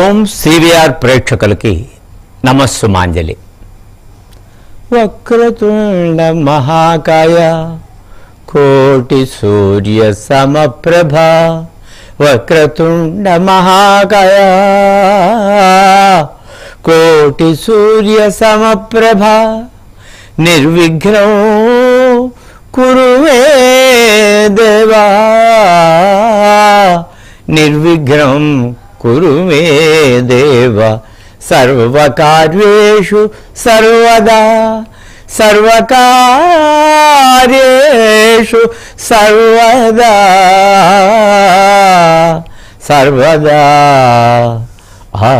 ఓం CVR ప్రేక్షకులకి నమస్సుమాంజలి వక్రతుండ మహాకాయ కోటి సూర్య సమప్రభ వక్రతుండ మహాకాయ కోటి సూర్య సమప్రభ నిర్విఘ్నం కురువే దేవా నిర్విఘ్నం కురు మే దేవ సర్వకార్యేషు సర్వదా సర్వకార్యేషు సర్వదా సర్వదా ఆ.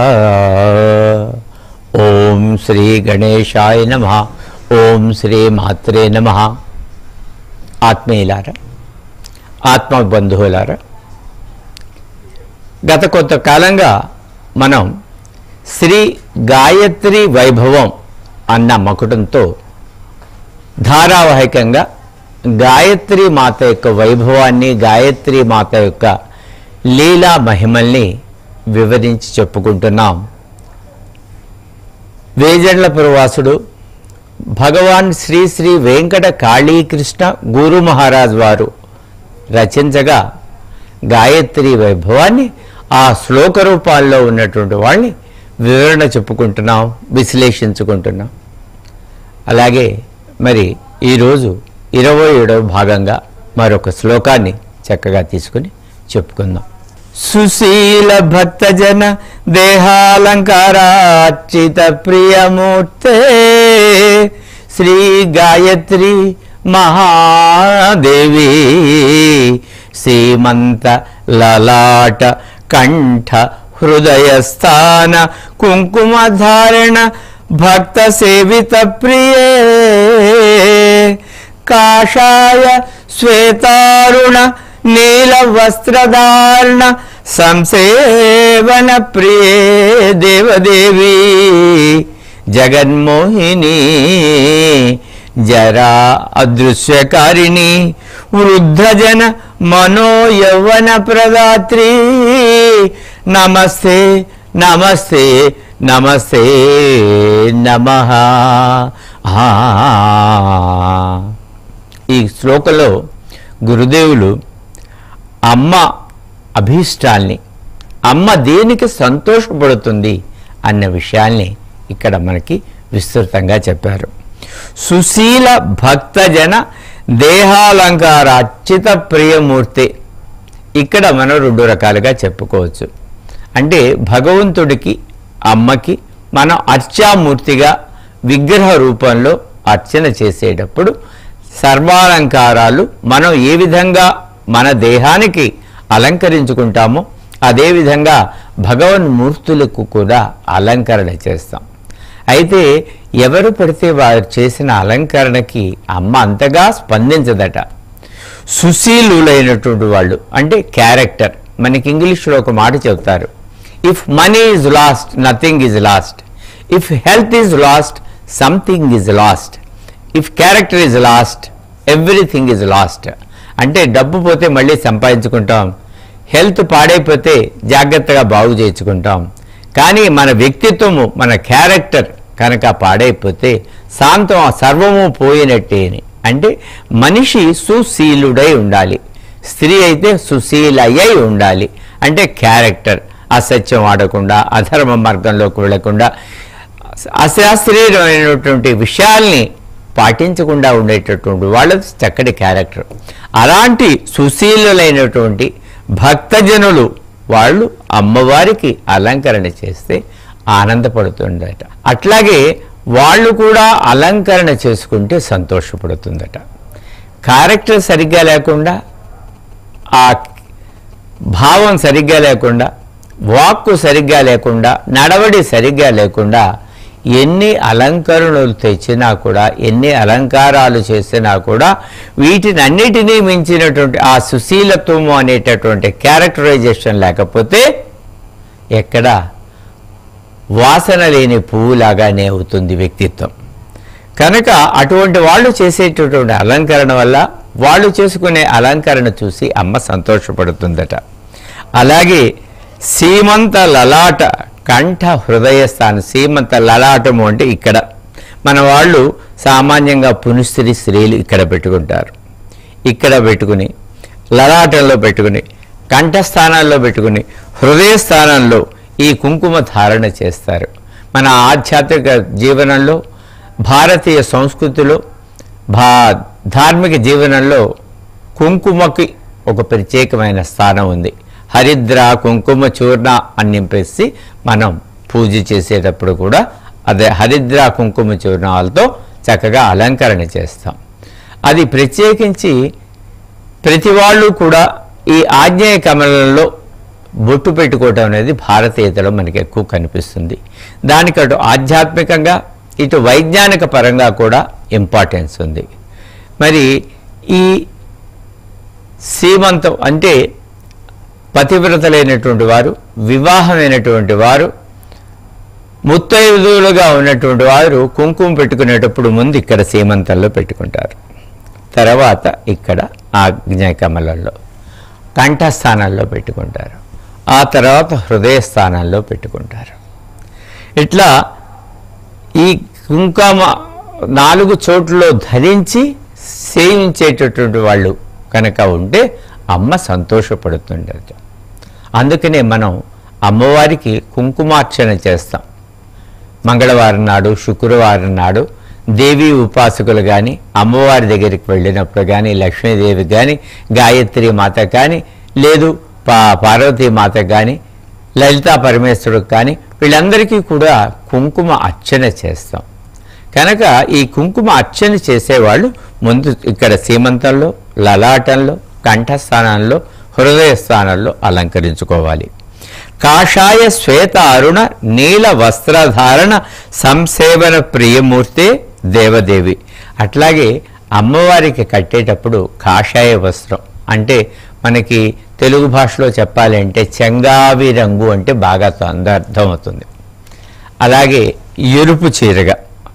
ఓం శ్రీ గణేశాయ నమ ఓం శ్రీ మాత్రే నమ ఆత్మీయులారా ఆత్మ బంధువులారా గత కొంతకాలంగా మనం శ్రీ గాయత్రి వైభవం అన్న మకుటంతో ధారావాహికంగా గాయత్రి మాత యొక్క వైభవాన్ని గాయత్రి మాత యొక్క లీలా మహిమల్ని వివరించి చెప్పుకుంటున్నాం వేజండ్ల పురవాసుడు భగవాన్ శ్రీ శ్రీ వెంకట కాళీకృష్ణ గురు మహారాజ్ వారు రచించగా గాయత్రి వైభవాన్ని ఆ శ్లోక రూపాల్లో ఉన్నటువంటి వాళ్ళని వివరణ చెప్పుకుంటున్నాం విశ్లేషించుకుంటున్నాం అలాగే మరి ఈరోజు ఇరవై ఏడవ భాగంగా మరొక శ్లోకాన్ని చక్కగా తీసుకుని చెప్పుకుందాం సుశీల భక్తజన దేహాలంకారార్చిత ప్రియమూర్తే శ్రీ గాయత్రి మహాదేవి సీమంత లలాట కంఠ హృదయస్థాన కుంకుమధారణ భక్త సేవిత ప్రియే కాషాయ శ్వేతారుణ నీల వస్త్రధారణ సంసేవన ప్రియే దేవదేవి జగన్మోహిని జరా అదృశ్యకారిణి వృద్ధజన మనోయౌవన ప్రదాత్రి నమస్తే నమస్తే నమస్తే నమ ఈ శ్లోకంలో గురుదేవులు అమ్మ అభీష్టాల్ని అమ్మ దేనికి సంతోషపడుతుంది అన్న విషయాల్ని ఇక్కడ మనకి విస్తృతంగా చెప్పారు సుశీల భక్తజన దేహాలంకార అచ్యుత ప్రియమూర్తి ఇక్కడ మనం రెండు రకాలుగా చెప్పుకోవచ్చు అంటే భగవంతుడికి అమ్మకి మనం అర్చామూర్తిగా విగ్రహ రూపంలో అర్చన చేసేటప్పుడు సర్వాలంకారాలు మనం ఏ విధంగా మన దేహానికి అలంకరించుకుంటామో అదేవిధంగా భగవన్మూర్తులకు కూడా అలంకరణ చేస్తాం అయితే ఎవరు పడితే వారు చేసిన అలంకరణకి అమ్మ అంతగా స్పందించదట సుశీలులైనటువంటి వాళ్ళు అంటే క్యారెక్టర్ మనకి ఇంగ్లీష్లో ఒక మాట చెప్తారు if money is lost nothing is lost if health is lost something is lost if character is lost everything is lost అంటే డబ్బు పోతే మళ్ళీ సంపాదించుకుంటాం హెల్త్ పాడైపోతే జాగ్రత్తగా బాగు చేయించుకుంటాం కానీ మన వ్యక్తిత్వము మన క్యారెక్టర్ కనుక పాడైపోతే శాంతం సర్వము పోయినట్టే అని అంటే మనిషి సుశీలుడై ఉండాలి స్త్రీ అయితే సుశీలయ్యై ఉండాలి అంటే క్యారెక్టర్ అసత్యం ఆడకుండా అధర్మ మార్గంలోకి వెళ్లకుండా అశాస్త్రీయమైనటువంటి విషయాల్ని పాటించకుండా ఉండేటటువంటి వాళ్ళది చక్కటి క్యారెక్టర్ అలాంటి సుశీలులైనటువంటి భక్తజనులు వాళ్ళు అమ్మవారికి అలంకరణ చేస్తే ఆనందపడుతుందట అట్లాగే వాళ్ళు కూడా అలంకరణ చేసుకుంటే సంతోషపడుతుందట క్యారెక్టర్ సరిగ్గా లేకుండా ఆ భావం సరిగ్గా లేకుండా వాక్కు సరిగ్గా లేకుండా నడవడి సరిగ్గా లేకుండా ఎన్ని అలంకరణలు తెచ్చినా కూడా ఎన్ని అలంకారాలు చేసినా కూడా వీటిని అన్నిటినీ మించినటువంటి ఆ సుశీలత్వము అనేటటువంటి క్యారెక్టరైజేషన్ లేకపోతే ఎక్కడ వాసన లేని పువ్వులాగానే అవుతుంది వ్యక్తిత్వం కనుక అటువంటి వాళ్ళు చేసేటటువంటి అలంకరణ వల్ల వాళ్ళు చేసుకునే అలంకరణ చూసి అమ్మ సంతోషపడుతుందట అలాగే సీమంత లలాట కంఠ హృదయ స్థానం సీమంత లలాటము అంటే ఇక్కడ మన వాళ్ళు సామాన్యంగా పునిస్త్రీ స్త్రీలు ఇక్కడ పెట్టుకుంటారు ఇక్కడ పెట్టుకుని లలాటంలో పెట్టుకుని కంఠస్థానాల్లో పెట్టుకుని హృదయ స్థానంలో ఈ కుంకుమ ధారణ చేస్తారు మన ఆధ్యాత్మిక జీవనంలో భారతీయ సంస్కృతిలో భా ధార్మిక జీవనంలో కుంకుమకి ఒక ప్రత్యేకమైన స్థానం ఉంది హరిద్ర కుంకుమ చూర్ణ అని నింపేసి మనం పూజ చేసేటప్పుడు కూడా అదే హరిద్ర కుంకుమ చూర్ణాలతో చక్కగా అలంకరణ చేస్తాం అది ప్రత్యేకించి ప్రతి వాళ్ళు కూడా ఈ ఆగ్నేయ కమలంలో బొట్టు పెట్టుకోవటం అనేది భారతీయతలో మనకి ఎక్కువ కనిపిస్తుంది దానికి అటు ఆధ్యాత్మికంగా ఇటు వైజ్ఞానిక పరంగా కూడా ఇంపార్టెన్స్ ఉంది మరి ఈ సీమంతం అంటే పతివ్రతలైనటువంటి వారు వివాహమైనటువంటి వారు ముత్తైదులుగా ఉన్నటువంటి వారు కుంకుమ పెట్టుకునేటప్పుడు ముందు ఇక్కడ సీమంతంలో పెట్టుకుంటారు తర్వాత ఇక్కడ ఆజ్ఞాయ కమలంలో కంఠస్థానాల్లో పెట్టుకుంటారు ఆ తర్వాత హృదయ స్థానాల్లో పెట్టుకుంటారు ఇట్లా ఈ కుంకుమ నాలుగు చోట్లలో ధరించి సేవించేటటువంటి వాళ్ళు కనుక ఉంటే అమ్మ సంతోషపడుతుండదు అందుకనే మనం అమ్మవారికి కుంకుమార్చన చేస్తాం మంగళవారం నాడు శుక్రవారం నాడు దేవి ఉపాసకులు కానీ అమ్మవారి దగ్గరికి వెళ్ళినప్పుడు కానీ లక్ష్మీదేవి కానీ గాయత్రి మాత కానీ లేదు పా పార్వతీ మాత కానీ లలితా పరమేశ్వరుడికి కానీ వీళ్ళందరికీ కూడా కుంకుమ అర్చన చేస్తాం కనుక ఈ కుంకుమ అర్చన చేసేవాళ్ళు ముందు ఇక్కడ సీమంతంలో లలాటంలో కంఠస్థానంలో హృదయ స్థానంలో అలంకరించుకోవాలి కాషాయ శ్వేత అరుణ నీల వస్త్రధారణ సంసేవన ప్రియమూర్తే దేవదేవి అట్లాగే అమ్మవారికి కట్టేటప్పుడు కాషాయ వస్త్రం అంటే మనకి తెలుగు భాషలో చెప్పాలంటే చెంగావి రంగు అంటే బాగా అంద అర్థమవుతుంది అలాగే ఎరుపు చీరగా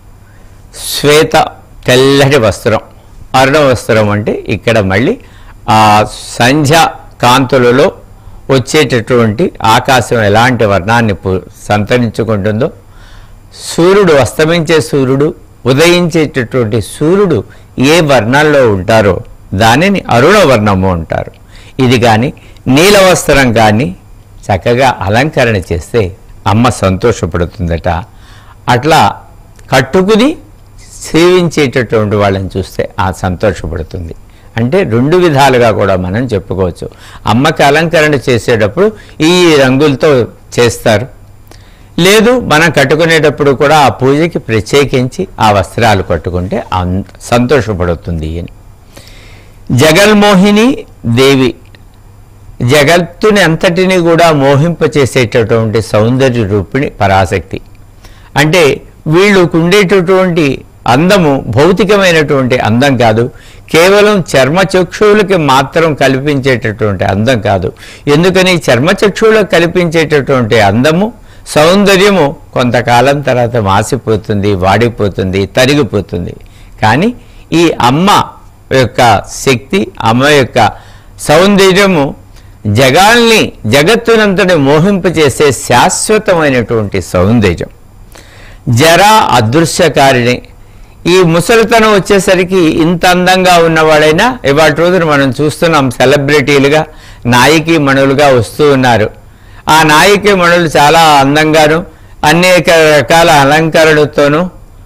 శ్వేత తెల్లటి వస్త్రం అరుణ వస్త్రం అంటే ఇక్కడ మళ్ళీ ఆ సంధ్య కాంతులలో వచ్చేటటువంటి ఆకాశం ఎలాంటి వర్ణాన్ని పు- సంతరించుకుంటుందో సూర్యుడు అస్తమించే సూర్యుడు ఉదయించేటటువంటి సూర్యుడు ఏ వర్ణంలో ఉంటారో దానిని అరుణ వర్ణము అంటారు ఇది కానీ నీలవస్త్రం కానీ చక్కగా అలంకరణ చేస్తే అమ్మ సంతోషపడుతుందట అట్లా కట్టుకుని సేవించేటటువంటి వాళ్ళని చూస్తే ఆ సంతోషపడుతుంది అంటే రెండు విధాలుగా కూడా మనం చెప్పుకోవచ్చు అమ్మకి అలంకరణ చేసేటప్పుడు ఈ రంగులతో చేస్తారు లేదు మనం కట్టుకునేటప్పుడు కూడా ఆ పూజకి ప్రత్యేకించి ఆ వస్త్రాలు కట్టుకుంటే అంత సంతోషపడుతుంది అని జగన్మోహిని దేవి జగత్తుని అంతటిని కూడా మోహింపచేసేటటువంటి సౌందర్య రూపిణి పరాశక్తి అంటే వీళ్ళకు ఉండేటటువంటి అందము భౌతికమైనటువంటి అందం కాదు కేవలం చర్మచక్షువులకి మాత్రం కల్పించేటటువంటి అందం కాదు ఎందుకని చర్మచక్షువులకు కల్పించేటటువంటి అందము సౌందర్యము కొంతకాలం తర్వాత మాసిపోతుంది వాడిపోతుంది తరిగిపోతుంది కానీ ఈ అమ్మ యొక్క శక్తి అమ్మ యొక్క సౌందర్యము జగాల్ని జగత్తునంతటి మోహింపచేసే శాశ్వతమైనటువంటి సౌందర్యం జర అదృశ్యకారిణి ఈ ముసలితనం వచ్చేసరికి ఇంత అందంగా ఉన్నవాడైనా ఇవాళ రోజున మనం చూస్తున్నాం సెలబ్రిటీలుగా నాయకి మణులుగా వస్తూ ఉన్నారు ఆ నాయకి మణులు చాలా అందంగాను అనేక రకాల అలంకరణతోనూ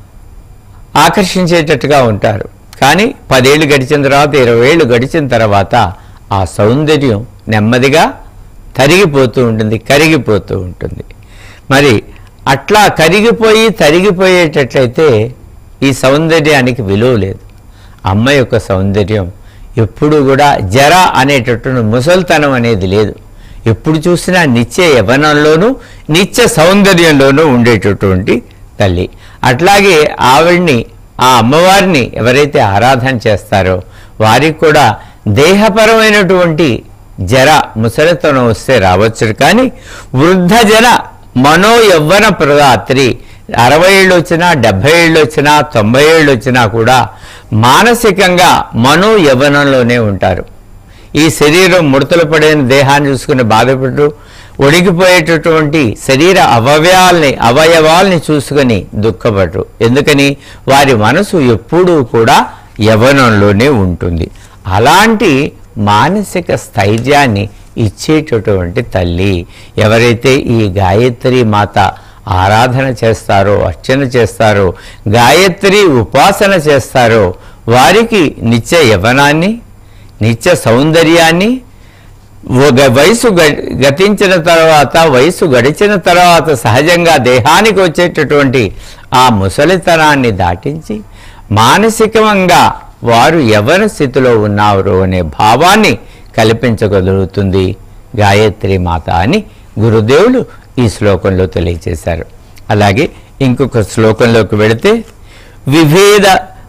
ఆకర్షించేటట్టుగా ఉంటారు కానీ పదేళ్ళు గడిచిన తర్వాత ఇరవై ఏళ్ళు గడిచిన తర్వాత ఆ సౌందర్యం నెమ్మదిగా తరిగిపోతూ ఉంటుంది కరిగిపోతూ ఉంటుంది మరి అట్లా కరిగిపోయి తరిగిపోయేటట్లయితే ఈ సౌందర్యానికి విలువ లేదు అమ్మ యొక్క సౌందర్యం ఎప్పుడు కూడా జర అనేటటువంటి ముసల్తనం అనేది లేదు ఎప్పుడు చూసినా నిత్య యవనంలోనూ నిత్య సౌందర్యంలోనూ ఉండేటటువంటి తల్లి అట్లాగే ఆవిడ్ని ఆ అమ్మవారిని ఎవరైతే ఆరాధన చేస్తారో వారికి కూడా దేహపరమైనటువంటి జర ముసలితనం వస్తే రావచ్చు కానీ వృద్ధ జన మనో యవ్వన ప్రదాత్రి అరవై ఏళ్ళు వచ్చినా డెబ్భై ఏళ్ళు వచ్చినా తొంభై ఏళ్ళు వచ్చినా కూడా మానసికంగా మనో యవ్వనంలోనే ఉంటారు ఈ శరీరం ముడతలు పడిన దేహాన్ని చూసుకుని బాధపడు ఒడిగిపోయేటటువంటి శరీర అవయవాల్ని అవయవాల్ని చూసుకొని దుఃఖపడరు ఎందుకని వారి మనసు ఎప్పుడూ కూడా యవనంలోనే ఉంటుంది అలాంటి మానసిక స్థైర్యాన్ని ఇచ్చేటటువంటి తల్లి ఎవరైతే ఈ గాయత్రి మాత ఆరాధన చేస్తారో అర్చన చేస్తారో గాయత్రి ఉపాసన చేస్తారో వారికి నిత్య యవనాన్ని నిత్య సౌందర్యాన్ని ఒక వయసు గ- గతించిన తర్వాత వయసు గడిచిన తర్వాత సహజంగా దేహానికి వచ్చేటటువంటి ఆ ముసలితనాన్ని దాటించి మానసికంగా వారు ఎవరి స్థితిలో ఉన్నారు అనే భావాన్ని కల్పించగలుగుతుంది గాయత్రి మాత అని గురుదేవులు ఈ శ్లోకంలో తెలియజేశారు అలాగే ఇంకొక శ్లోకంలోకి వెళితే విభేద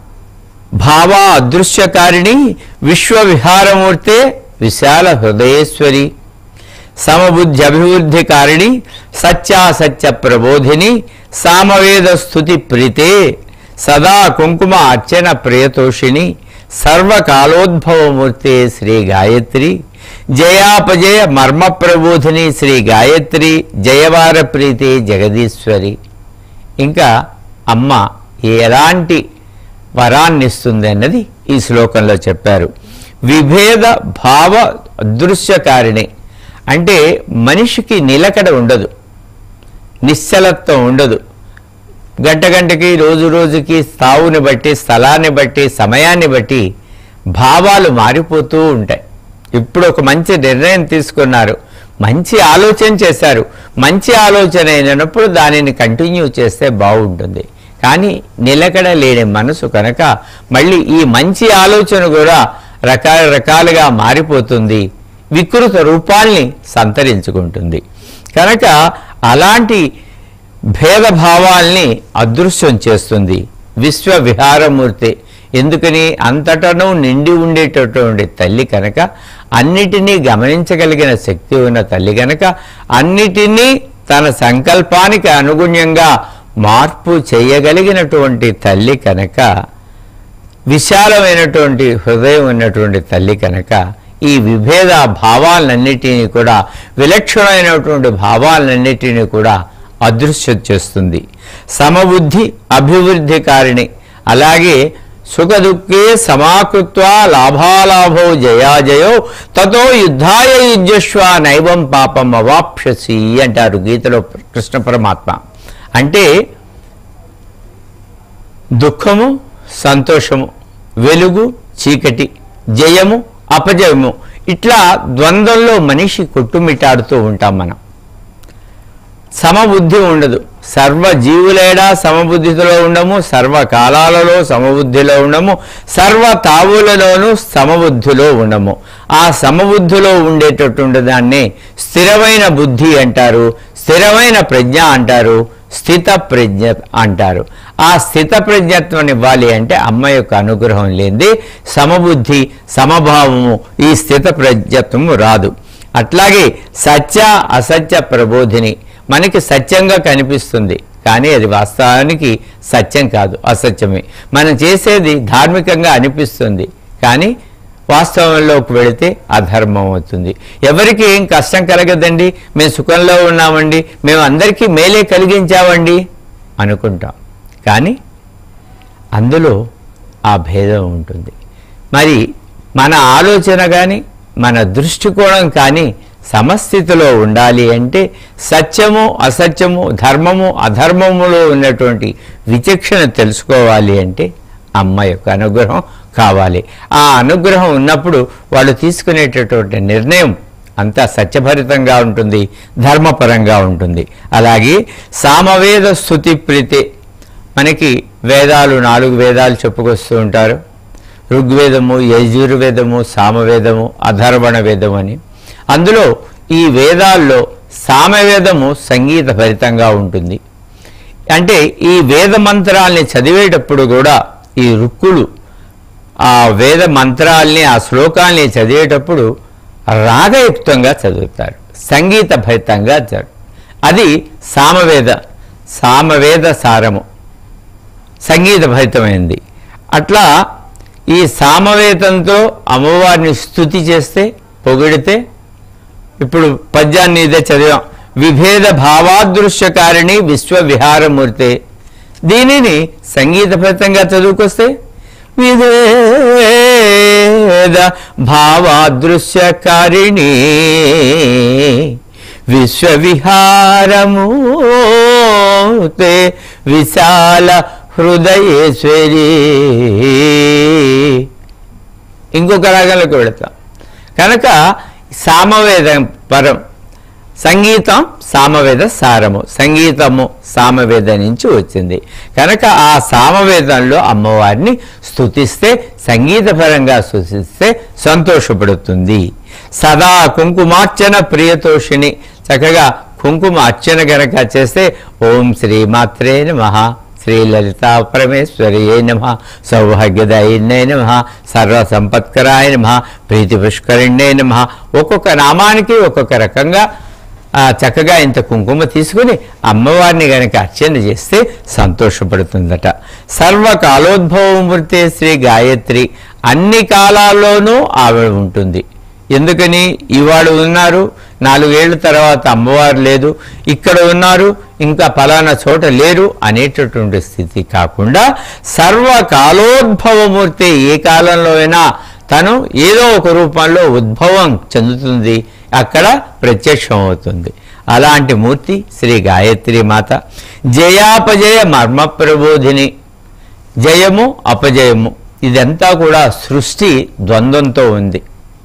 భావ అదృశ్యకారిణి విశ్వవిహారమూర్తే విశాల హృదయేశ్వరి సమబుద్ధి అభివృద్ధి కారిణి సత్యాసత్య ప్రబోధిని సామవేద స్థుతి ప్రీతే సదా కుంకుమ అర్చన ప్రియతోషిణి సర్వకాలోద్భవమూర్తే శ్రీ గాయత్రి జయాపజయ మర్మ ప్రబోధిని శ్రీ గాయత్రి జయవార ప్రీతే జగదీశ్వరి ఇంకా అమ్మ ఎలాంటి వరాన్ని ఇస్తుంది అన్నది ఈ శ్లోకంలో చెప్పారు విభేద భావ అదృశ్యకారిణి అంటే మనిషికి నిలకడ ఉండదు నిశ్చలత్వం ఉండదు గంట గంటకి రోజు రోజుకి స్థావుని బట్టి స్థలాన్ని బట్టి సమయాన్ని బట్టి భావాలు మారిపోతూ ఉంటాయి ఇప్పుడు ఒక మంచి నిర్ణయం తీసుకున్నారు మంచి ఆలోచన చేశారు మంచి ఆలోచన అయినప్పుడు దానిని కంటిన్యూ చేస్తే బాగుంటుంది కానీ నిలకడ లేని మనసు కనుక మళ్ళీ ఈ మంచి ఆలోచన కూడా రకాల రకాలుగా మారిపోతుంది వికృత రూపాల్ని సంతరించుకుంటుంది కనుక అలాంటి భేదభావాల్ని అదృశ్యం చేస్తుంది విశ్వ విహారమూర్తి ఎందుకని అంతటను నిండి ఉండేటటువంటి తల్లి కనుక అన్నిటినీ గమనించగలిగిన శక్తి ఉన్న తల్లి కనుక అన్నిటినీ తన సంకల్పానికి అనుగుణ్యంగా మార్పు చేయగలిగినటువంటి తల్లి కనుక విశాలమైనటువంటి హృదయం ఉన్నటువంటి తల్లి కనుక ఈ విభేద భావాలన్నిటినీ కూడా విలక్షణమైనటువంటి భావాలన్నిటినీ కూడా అదృశ్యం చేస్తుంది సమబుద్ధి అభివృద్ధి కారిణి అలాగే సుఖ దుఃఖే సమాకృత్వ లాభాలాభో జయాజయో తతో యుద్ధాయ యుజ్యస్వ నైవం పాపం అవాప్యసి అంటారు గీతలో కృష్ణ పరమాత్మ అంటే దుఃఖము సంతోషము వెలుగు చీకటి జయము అపజయము ఇట్లా ద్వంద్వంలో మనిషి కొట్టుమిట్టాడుతూ ఉంటాం మనం సమబుద్ధి ఉండదు సర్వ జీవులేడా సమబుద్ధిలో ఉండము సర్వ కాలాలలో సమబుద్ధిలో ఉండము సర్వ తావులలోనూ సమబుద్ధిలో ఉండము ఆ సమబుద్ధిలో ఉండేటటువంటి దాన్ని స్థిరమైన బుద్ధి అంటారు స్థిరమైన ప్రజ్ఞ అంటారు స్థిత ప్రజ్ఞ అంటారు ఆ స్థిత ప్రజ్ఞత్వం ఇవ్వాలి అంటే అమ్మ యొక్క అనుగ్రహం లేనిది సమబుద్ధి సమభావము ఈ స్థిత ప్రజ్ఞత్వము రాదు అట్లాగే సత్య అసత్య ప్రబోధిని మనకి సత్యంగా కనిపిస్తుంది కానీ అది వాస్తవానికి సత్యం కాదు అసత్యమే మనం చేసేది ధార్మికంగా అనిపిస్తుంది కానీ వాస్తవంలోకి వెళితే అధర్మం అవుతుంది ఎవరికి ఏం కష్టం కలగదండి మేము సుఖంలో ఉన్నామండి మేము అందరికీ మేలే కలిగించామండి అనుకుంటాం కానీ అందులో ఆ భేదం ఉంటుంది మరి మన ఆలోచన కానీ మన దృష్టికోణం కానీ సమస్థితిలో ఉండాలి అంటే సత్యము అసత్యము ధర్మము అధర్మములో ఉన్నటువంటి విచక్షణ తెలుసుకోవాలి అంటే అమ్మ యొక్క అనుగ్రహం కావాలి ఆ అనుగ్రహం ఉన్నప్పుడు వాళ్ళు తీసుకునేటటువంటి నిర్ణయం అంతా సత్యభరితంగా ఉంటుంది ధర్మపరంగా ఉంటుంది అలాగే సామవేద స్థుతి ప్రీతే మనకి వేదాలు నాలుగు వేదాలు చెప్పుకొస్తూ ఉంటారు ఋగ్వేదము యజుర్వేదము సామవేదము అధర్వణ వేదము అని అందులో ఈ వేదాల్లో సామవేదము సంగీత భరితంగా ఉంటుంది అంటే ఈ వేద మంత్రాల్ని చదివేటప్పుడు కూడా ఈ రుక్కులు ఆ వేద మంత్రాల్ని ఆ శ్లోకాల్ని చదివేటప్పుడు రాగయుక్తంగా చదువుతారు సంగీత భరితంగా చదువు అది సామవేద సామవేద సారము సంగీత భరితమైంది అట్లా ఈ సామవేదంతో అమ్మవారిని స్థుతి చేస్తే పొగిడితే ఇప్పుడు పద్యాన్ని ఇదే చదివాం విభేద భావాదృశ్యకారిణి విశ్వవిహారమూర్తి దీనిని సంగీతపరంగా చదువుకొస్తే విభేద భావాదృశ్యకారిణి విశ్వవిహారమూర్తే విశాల హృదయేశ్వరి ఇంకొక రాగంలోకి వెళతాం కనుక సామవేదం పరం సంగీతం సామవేద సారము సంగీతము సామవేద నుంచి వచ్చింది కనుక ఆ సామవేదంలో అమ్మవారిని స్తుతిస్తే సంగీతపరంగా స్తుతిస్తే సంతోషపడుతుంది సదా కుంకుమార్చన ప్రియతోషిణి చక్కగా కుంకుమ అర్చన గనక చేస్తే ఓం శ్రీమాత్రే నమః శ్రీ లలితా పరమేశ్వరి నమ సౌభాగ్యదాయిన్యై నమ సర్వ సంపత్కరాయ నమ ప్రీతి పుష్కరిణ్యై నమ ఒక్కొక్క నామానికి ఒక్కొక్క రకంగా ఆ, చక్కగా ఇంత కుంకుమ తీసుకుని అమ్మవారిని గనక అర్చన చేస్తే సంతోషపడుతుందట సర్వకాలోద్భవమూర్తి శ్రీ గాయత్రి అన్ని కాలాల్లోనూ ఆవిడ ఉంటుంది ఎందుకని ఇవాళ ఉన్నారు నాలుగేళ్ల తర్వాత అమ్మవారు లేదు ఇక్కడ ఉన్నారు ఇంకా ఫలానా చోట లేరు అనేటటువంటి స్థితి కాకుండా సర్వకాలోద్భవమూర్తి ఏ కాలంలో అయినా తను ఏదో ఒక రూపంలో ఉద్భవం చెందుతుంది అక్కడ ప్రత్యక్షం అవుతుంది అలాంటి మూర్తి శ్రీ గాయత్రి మాత జయాపజయ మర్మ ప్రబోధిని జయము అపజయము ఇదంతా కూడా సృష్టి ద్వంద్వంతో ఉంది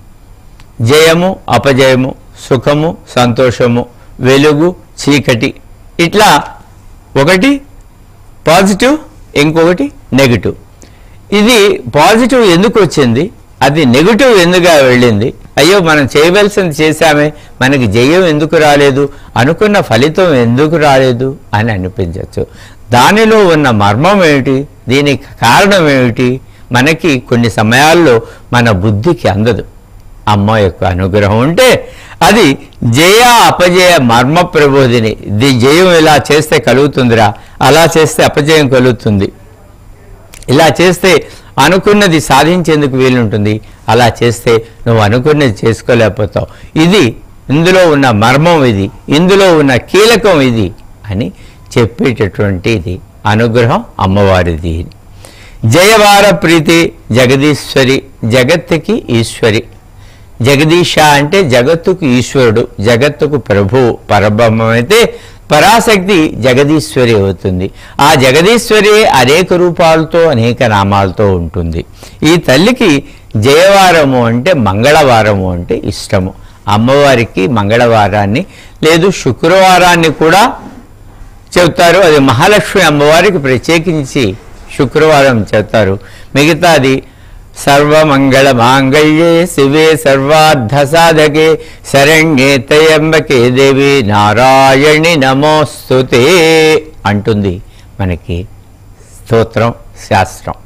జయము అపజయము సుఖము సంతోషము వెలుగు చీకటి ఇట్లా ఒకటి పాజిటివ్ ఇంకొకటి నెగిటివ్ ఇది పాజిటివ్ ఎందుకు వచ్చింది అది నెగిటివ్ ఎందుగా వెళ్ళింది అయ్యో మనం చేయవలసింది చేశామే మనకి జయం ఎందుకు రాలేదు అనుకున్న ఫలితం ఎందుకు రాలేదు అని అనిపించవచ్చు దానిలో ఉన్న మర్మం ఏమిటి దీనికి కారణం ఏమిటి మనకి కొన్ని సమయాల్లో మన బుద్ధికి అందదు అమ్మ యొక్క అనుగ్రహం ఉంటే అది జయ అపజయ మర్మ ప్రబోధిని ఇది జయం ఇలా చేస్తే కలుగుతుందిరా అలా చేస్తే అపజయం కలుగుతుంది ఇలా చేస్తే అనుకున్నది సాధించేందుకు వీలుంటుంది అలా చేస్తే నువ్వు అనుకున్నది చేసుకోలేకపోతావు ఇది ఇందులో ఉన్న మర్మం ఇది ఇందులో ఉన్న కీలకం ఇది అని చెప్పేటటువంటి ఇది అనుగ్రహం అమ్మవారిది జయవార ప్రీతి జగదీశ్వరి జగత్తుకి ఈశ్వరి జగదీశ అంటే జగత్తుకు ఈశ్వరుడు జగత్తుకు ప్రభు పరబ్రహ్మం అయితే పరాశక్తి జగదీశ్వరి అవుతుంది ఆ జగదీశ్వరి అనేక రూపాలతో అనేక నామాలతో ఉంటుంది ఈ తల్లికి జయవారము అంటే మంగళవారము అంటే ఇష్టము అమ్మవారికి మంగళవారాన్ని లేదు శుక్రవారాన్ని కూడా చెప్తారు అది మహాలక్ష్మి అమ్మవారికి ప్రత్యేకించి శుక్రవారం చెప్తారు మిగతాది సర్వమంగళ మాంగళ్యే శివే సర్వార్థ సాధకే శరణ్యే త్రయంబకే దేవి నారాయణి నమోస్తుతే అంటుంది మనకి స్తోత్రం శాస్త్రం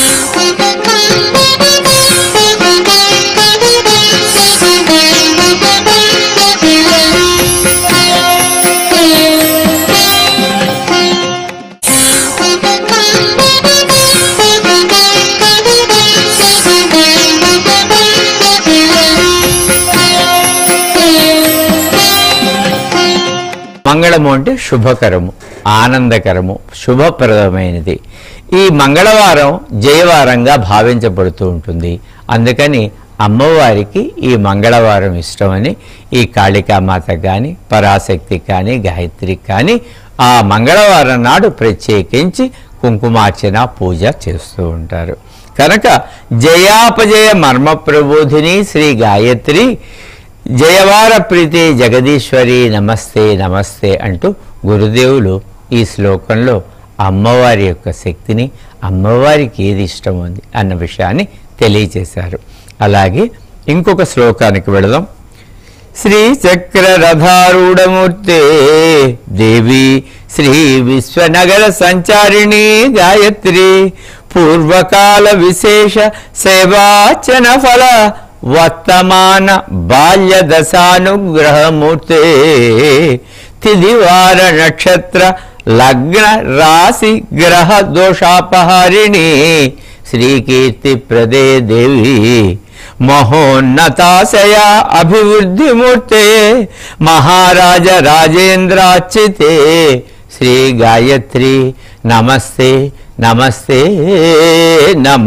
మంగళము అంటే శుభకరము ఆనందకరము శుభప్రదమైనది ఈ మంగళవారం జయవారంగా భావించబడుతూ ఉంటుంది అందుకని అమ్మవారికి ఈ మంగళవారం ఇష్టమని ఈ కాళికామాత కానీ పరాశక్తి కానీ గాయత్రి కానీ ఆ మంగళవారం నాడు ప్రత్యేకించి కుంకుమార్చన పూజ చేస్తూ ఉంటారు కనుక జయాపజయ మర్మ ప్రబోధిని శ్రీ గాయత్రి జయవార ప్రీతి జగదీశ్వరి నమస్తే నమస్తే అంటూ గురుదేవులు ఈ శ్లోకంలో అమ్మవారి యొక్క శక్తిని అమ్మవారికి ఏది ఇష్టం ఉంది అన్న విషయాన్ని తెలియచేశారు అలాగే ఇంకొక శ్లోకానికి వెళదాం శ్రీ చక్ర రథారూఢమూర్తే దేవి శ్రీ విశ్వనగర సంచారిణి గాయత్రి పూర్వకాల విశేష సేవాచన ఫల వర్తమాన బాల్య దశానుగ్రహమూర్తే తిదివార నక్షత్ర లగ్న రాశి గ్రహ దోషాపహారిణి శ్రీకీర్తి ప్రదే దేవి మహోన్నతాశయ అభివృద్ధిమూర్తే మహారాజ రాజేంద్రాచ్యుతే శ్రీ గాయత్రి నమస్తే నమస్తే నమ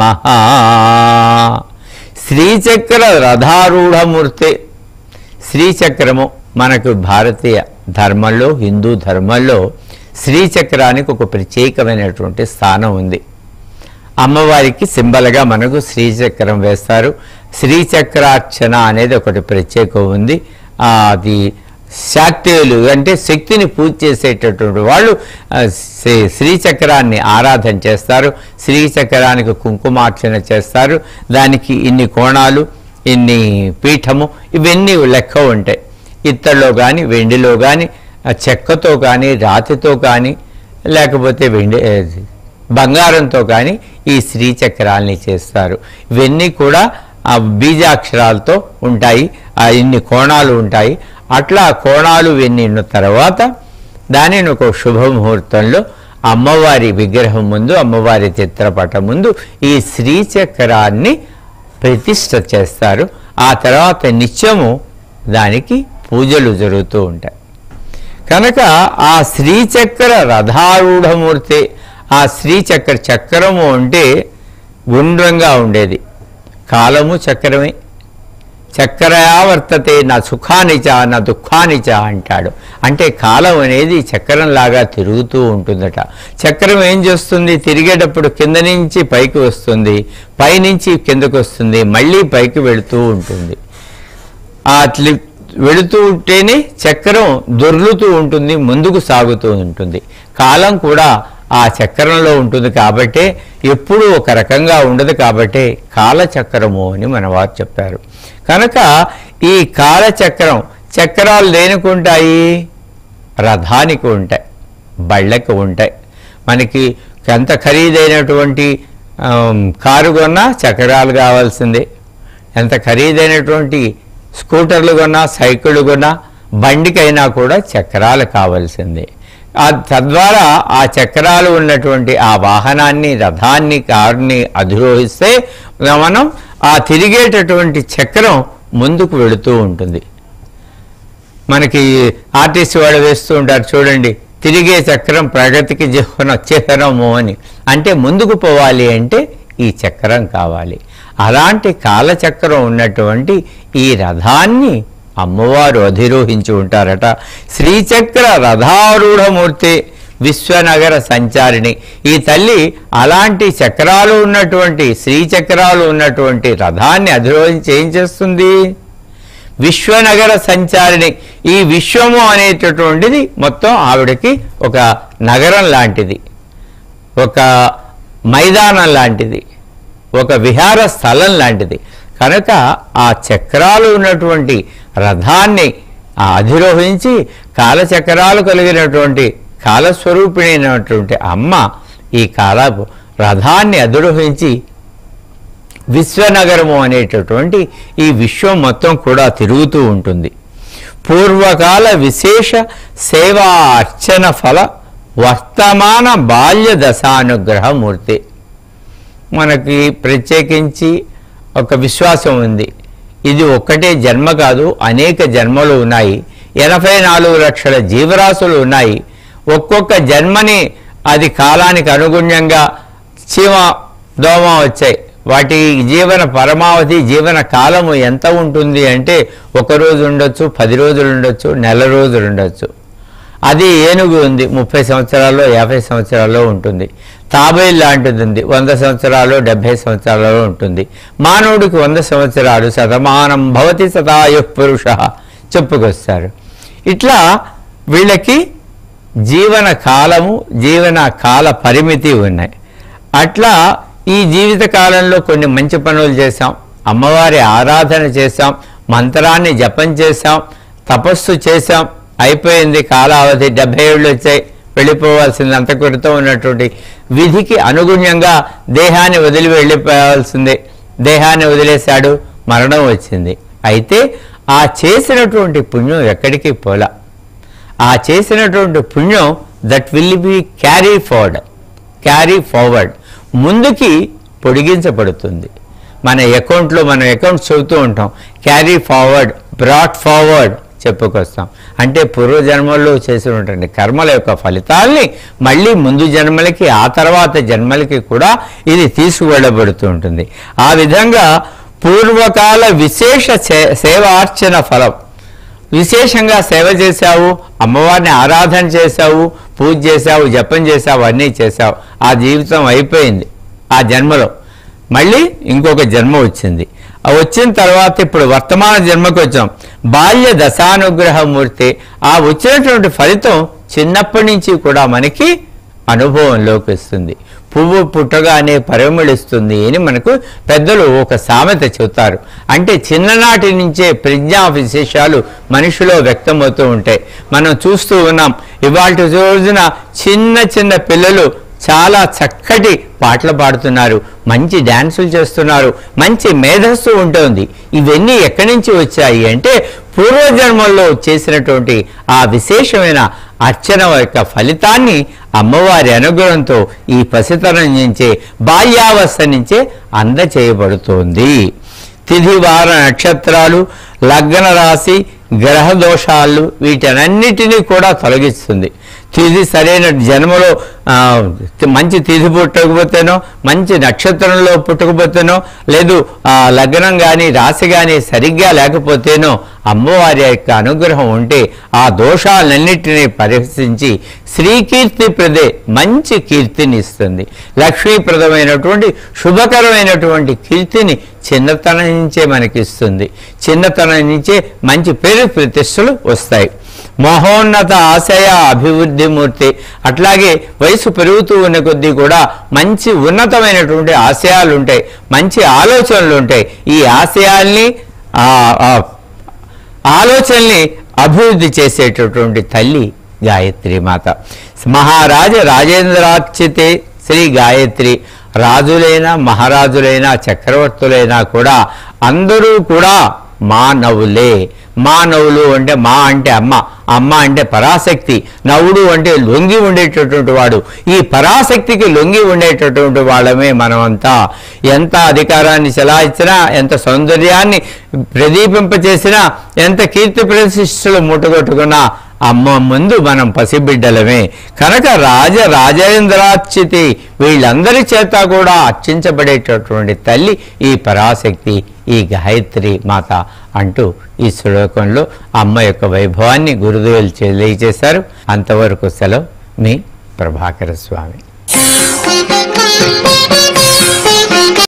శ్రీచక్ర రథారూఢమూర్తే శ్రీచక్రము మనకు భారతీయ ధర్మంలో హిందూ ధర్మంలో శ్రీచక్రానికి ఒక ప్రత్యేకమైనటువంటి స్థానం ఉంది అమ్మవారికి సింబల్గా మనకు శ్రీచక్రం వేస్తారు శ్రీచక్రార్చన అనేది ఒకటి ప్రత్యేకం ఉంది ఆ, అది శాక్తేయులు అంటే శక్తిని పూజ చేసేటటువంటి వాళ్ళు ఆ, శ్రీ- శ్రీచక్రాన్ని ఆరాధన చేస్తారు శ్రీచక్రానికి కుంకుమార్చన చేస్తారు దానికి ఇన్ని కోణాలు ఇన్ని పీఠము ఇవన్నీ లెక్క ఉంటాయి ఇత్తడిలో కానీ వెండిలో కానీ చెక్కతో కానీ రాతితో కానీ లేకపోతే వెండి ఏ, బంగారంతో కానీ ఈ శ్రీచక్రాల్ని చేస్తారు ఇవన్నీ కూడా ఆ బీజాక్షరాలతో ఉంటాయి ఆ ఇన్ని కోణాలు ఉంటాయి అట్లా ఆ కోణాలు ఇవన్నీ ఉన్న తర్వాత దానిని ఒక శుభముహూర్తంలో అమ్మవారి విగ్రహం ముందు అమ్మవారి చిత్రపటం ముందు ఈ శ్రీచక్రాన్ని ప్రతిష్ఠ చేస్తారు ఆ తర్వాత నిత్యము దానికి పూజలు జరుగుతూ ఉంటాయి కనుక ఆ శ్రీచక్ర రథారూఢమూర్తి ఆ శ్రీచక్ర చక్రము అంటే గుండ్రంగా ఉండేది కాలము చక్రమే చక్రయా వర్తతే నా సుఖానిచ నా దుఃఖానిచ అంటాడు అంటే కాలం అనేది చక్రంలాగా తిరుగుతూ ఉంటుందట చక్రం ఏం చేస్తుంది తిరిగేటప్పుడు కింద నుంచి పైకి వస్తుంది పైనుంచి కిందకు వస్తుంది మళ్ళీ పైకి వెళుతూ ఉంటుంది ఆ ట్లి వెళుతూ ఉంటేనే చక్రం దొర్లుతూ ఉంటుంది ముందుకు సాగుతూ ఉంటుంది కాలం కూడా ఆ చక్రంలో ఉంటుంది కాబట్టే ఎప్పుడూ ఒక రకంగా ఉండదు కాబట్టే కాలచక్రము అని మన వారు చెప్పారు కనుక ఈ కాలచక్రం చక్రాలు దేనికి ఉంటాయి రథానికి ఉంటాయి బళ్ళకి ఉంటాయి మనకి ఎంత ఖరీదైనటువంటి ఆమ్, కారు కొన్నా చక్రాలు కావాల్సిందే ఎంత ఖరీదైనటువంటి స్కూటర్లు కొన్నా సైకిళ్ళు కొన్నా బండికైనా కూడా చక్రాలు కావాల్సిందే ఆ తద్వారా ఆ చక్రాలు ఉన్నటువంటి ఆ వాహనాన్ని రథాన్ని కారుని అధిరోహిస్తే మనం ఆ తిరిగేటటువంటి చక్రం ముందుకు వెళుతూ ఉంటుంది మనకి ఆర్టీసీ వాళ్ళు వేస్తూ ఉంటారు చూడండి తిరిగే చక్రం ప్రగతికి జీవన చిహ్నము అని అంటే ముందుకు పోవాలి అంటే ఈ చక్రం కావాలి అలాంటి కాలచక్రం ఉన్నటువంటి ఈ రథాన్ని అమ్మవారు అధిరోహించి ఉంటారట శ్రీచక్ర రథారూఢమూర్తి విశ్వనగర సంచారిణి ఈ తల్లి అలాంటి చక్రాలు ఉన్నటువంటి శ్రీచక్రాలు ఉన్నటువంటి రథాన్ని అధిరోహించి ఏం చేస్తుంది విశ్వనగర సంచారిణి ఈ విశ్వము అనేటటువంటిది మొత్తం ఆవిడకి ఒక నగరం లాంటిది ఒక మైదానం లాంటిది ఒక విహార స్థలం లాంటిది కనుక ఆ చక్రాలు ఉన్నటువంటి రథాన్ని ఆ అధిరోహించి కాలచక్రాలు కలిగినటువంటి కాలస్వరూపిణైనటువంటి అమ్మ ఈ కాల రథాన్ని అధిరోహించి విశ్వనగరము అనేటటువంటి ఈ విశ్వం మొత్తం కూడా తిరుగుతూ ఉంటుంది పూర్వకాల విశేష సేవా అర్చన ఫల వర్తమాన బాల్య దశానుగ్రహమూర్తి మనకి ప్రత్యేకించి ఒక విశ్వాసం ఉంది ఇది ఒక్కటే జన్మ కాదు అనేక జన్మలు ఉన్నాయి ఎనభై నాలుగు లక్షల జీవరాశులు ఉన్నాయి ఒక్కొక్క జన్మని అది కాలానికి అనుగుణ్యంగా చీమ దోమ వచ్చాయి వాటి జీవన పరమావధి జీవన కాలము ఎంత ఉంటుంది అంటే ఒక రోజు ఉండొచ్చు పది రోజులు ఉండొచ్చు నెల రోజులు ఉండొచ్చు అది ఏనుగు ఉంది ముప్పై సంవత్సరాల్లో యాభై సంవత్సరాల్లో ఉంటుంది తాబేలు లాంటిది ఉంది వంద సంవత్సరాలు డెబ్భై సంవత్సరాలలో ఉంటుంది మానవుడికి వంద సంవత్సరాలు శతమానం భవతి సదాయు పురుష చెప్పుకొస్తారు ఇట్లా వీళ్ళకి జీవన కాలము జీవన కాల పరిమితి ఉన్నాయి అట్లా ఈ జీవిత కాలంలో కొన్ని మంచి పనులు చేశాం అమ్మవారి ఆరాధన చేశాం మంత్రాన్ని జపం చేశాం తపస్సు చేశాం అయిపోయింది కాలావధి డెబ్బై ఏళ్ళు వచ్చాయి వెళ్ళిపోవాల్సింది అంత క్రితం ఉన్నటువంటి విధికి అనుగుణ్యంగా దేహాన్ని వదిలి వెళ్ళిపోవాల్సిందే దేహాన్ని వదిలేశాడు మరణం వచ్చింది అయితే ఆ చేసినటువంటి పుణ్యం ఎక్కడికి పోలా ఆ చేసినటువంటి పుణ్యం that will be carry forward carry forward ముందుకి పొడిగించబడుతుంది మన అకౌంట్లో మనం అకౌంట్స్ చెబుతూ ఉంటాం క్యారీ ఫార్వర్డ్ బ్రాట్ ఫార్వర్డ్ చెప్పుకొస్తాం అంటే పూర్వజన్మల్లో చేసినటువంటి కర్మల యొక్క ఫలితాల్ని మళ్ళీ ముందు జన్మలకి ఆ తర్వాత జన్మలకి కూడా ఇది తీసుకువెళ్ళబడుతూ ఉంటుంది ఆ విధంగా పూర్వకాల విశేష సే- సేవార్చన ఫలం విశేషంగా సేవ చేశావు అమ్మవారిని ఆరాధన చేశావు పూజ చేశావు జపం చేశావు అన్నీ చేశావు ఆ జీవితం అయిపోయింది ఆ జన్మలో మళ్ళీ ఇంకొక జన్మ వచ్చింది ఆ వచ్చిన తర్వాత ఇప్పుడు వర్తమాన జన్మకు వచ్చాం బాల్య దశానుగ్రహమూర్తి ఆ వచ్చినటువంటి ఫలితం చిన్నప్పటి నుంచి కూడా మనకి అనుభవంలోకి వస్తుంది పువ్వు పుట్టగానే పరిమళిస్తుంది అని మనకు పెద్దలు ఒక సామెత చెబుతారు అంటే చిన్ననాటి నుంచే ప్రజ్ఞా విశేషాలు మనిషిలో వ్యక్తమవుతూ ఉంటాయి మనం చూస్తూ ఉన్నాం ఇవాళ రోజున చిన్న చిన్న పిల్లలు చాలా చక్కటి పాటలు పాడుతున్నారు మంచి డ్యాన్సులు చేస్తున్నారు మంచి మేధస్సు ఉంటుంది ఇవన్నీ ఎక్కడి నుంచి వచ్చాయి అంటే పూర్వజన్మల్లో చేసినటువంటి ఆ విశేషమైన అర్చన యొక్క ఫలితాన్ని అమ్మవారి అనుగ్రహంతో ఈ పసితనం నుంచే బాల్యావస్థ నుంచే అందచేయబడుతోంది తిథి వార నక్షత్రాలు లగ్న రాశి గ్రహ దోషాలు వీటన్నిటినీ కూడా తొలగిస్తుంది తిథి సరైన జన్మలో ఆ, మంచి తిథి పుట్టకపోతేనో మంచి నక్షత్రంలో పుట్టకపోతేనో లేదు ఆ, లగ్నం కానీ రాశి కానీ సరిగ్గా లేకపోతేనో అమ్మవారి యొక్క అనుగ్రహం ఉంటే ఆ దోషాలన్నిటినీ పరిహసించి శ్రీకీర్తి ప్రదే మంచి కీర్తిని ఇస్తుంది లక్ష్మీప్రదమైనటువంటి శుభకరమైనటువంటి కీర్తిని చిన్నతనం నుంచే మనకి ఇస్తుంది చిన్నతనం నుంచే మంచి పేరు ప్రతిష్టలు వస్తాయి మహోన్నత ఆశయ అభివృద్ధి మూర్తి అట్లాగే వయసు పెరుగుతూ ఉన్న కొద్దీ కూడా మంచి ఉన్నతమైనటువంటి ఆశయాలు ఉంటాయి మంచి ఆలోచనలు ఉంటాయి ఈ ఆశయాల్ని ఆ, ఆ, ఆలోచనల్ని అభివృద్ధి చేసేటటువంటి తల్లి గాయత్రి మాత మహారాజ రాజేంద్రార్చితే శ్రీ గాయత్రి రాజులైనా మహారాజులైనా చక్రవర్తులైనా కూడా అందరూ కూడా మానవులే మానవులు అంటే మా అంటే అమ్మ అమ్మ అంటే పరాశక్తి నవుడు అంటే లొంగి ఉండేటటువంటి వాడు ఈ పరాశక్తికి లొంగి ఉండేటటువంటి వాళ్ళమే మనమంతా ఎంత అధికారాన్ని చెలాయించినా ఎంత సౌందర్యాన్ని ప్రదీపింపచేసినా ఎంత కీర్తి ప్రతిష్టలు ముట్టగొట్టుకున్నా అమ్మ ముందు మనం పసిబిడ్డలమే కనుక రాజ రాజేంద్రార్చితి వీళ్ళందరి చేత కూడా అర్చించబడేటటువంటి తల్లి ఈ పరాశక్తి ఈ గాయత్రి మాత అంటూ ఈ శ్లోకంలో అమ్మ యొక్క వైభవాన్ని గురుదేవులు తెలియజేశారు అంతవరకు సెలవు మీ ప్రభాకర స్వామి Thank you.